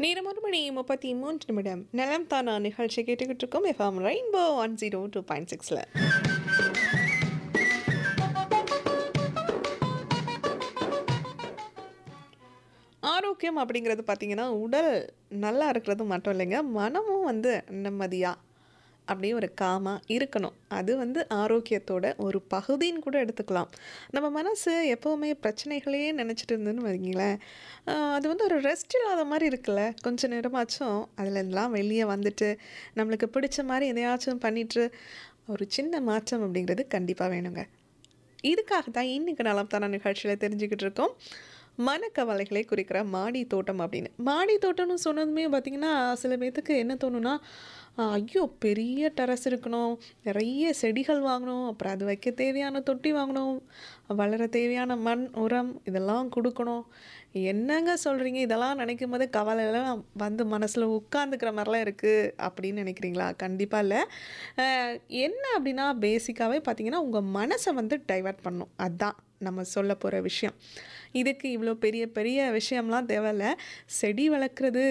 நேரம் ஒரு மணி முப்பத்தி மூன்று நிமிடம் நலம் தானா நிகழ்ச்சி கேட்டுக்கிட்டு இருக்கோம் FM Rainbow one zero two point சிக்ஸில் ஆரோக்கியம் அப்படிங்கிறது பார்த்தீங்கன்னா உடல் நல்லா இருக்கிறது மட்டும் இல்லைங்க மனமும் வந்து நிம்மதியாக அப்படியே ஒரு காமாக இருக்கணும் அது வந்து ஆரோக்கியத்தோட ஒரு பகுதின்னு கூட எடுத்துக்கலாம் நம்ம மனசு எப்போவுமே பிரச்சனைகளே நினச்சிட்டு இருந்துன்னு வைங்களேன் ஆஹ் அது வந்து ஒரு ரெஸ்ட் இல்லாத மாதிரி இருக்குல்ல கொஞ்ச நேரமாச்சும் அதுலேருந்துலாம் வெளியே வந்துட்டு நம்மளுக்கு பிடிச்ச மாதிரி எதையாச்சும் பண்ணிட்டு ஒரு சின்ன மாற்றம் அப்படிங்கிறது கண்டிப்பாக வேணுங்க இதுக்காக தான் இன்றைக்கி நலம் தான நிகழ்ச்சியில் தெரிஞ்சுக்கிட்டு இருக்கோம் மனக்கவலைகளை குறிக்கிற மாடி தோட்டம் அப்படின்னு மாடி தோட்டம்னு சொன்னதுமே பார்த்திங்கன்னா சில பேர்த்துக்கு என்ன தோணுன்னா ஆஹ், ஐயோ பெரிய டெரஸ் இருக்கணும் நிறைய செடிகள் வாங்கணும் அப்புறம் அது வைக்க தேவையான தொட்டி வாங்கணும் வளர தேவையான மண் உரம் இதெல்லாம் கொடுக்கணும் என்னங்க சொல்கிறீங்க இதெல்லாம் நினைக்கும் போது கவலையெல்லாம் வந்து மனசில் உட்காந்துக்கிற மாதிரிலாம் இருக்குது அப்படின்னு நினைக்கிறீங்களா கண்டிப்பாக இல்லை அஹ், என்ன அப்படின்னா பேசிக்காகவே பார்த்தீங்கன்னா உங்கள் மனசை வந்து டைவர்ட் பண்ணும் அதுதான் நம்ம சொல்ல போகிற விஷயம் இதுக்கு இவ்வளோ பெரிய பெரிய விஷயம்லாம் தேவையில்ல செடி வளர்க்குறது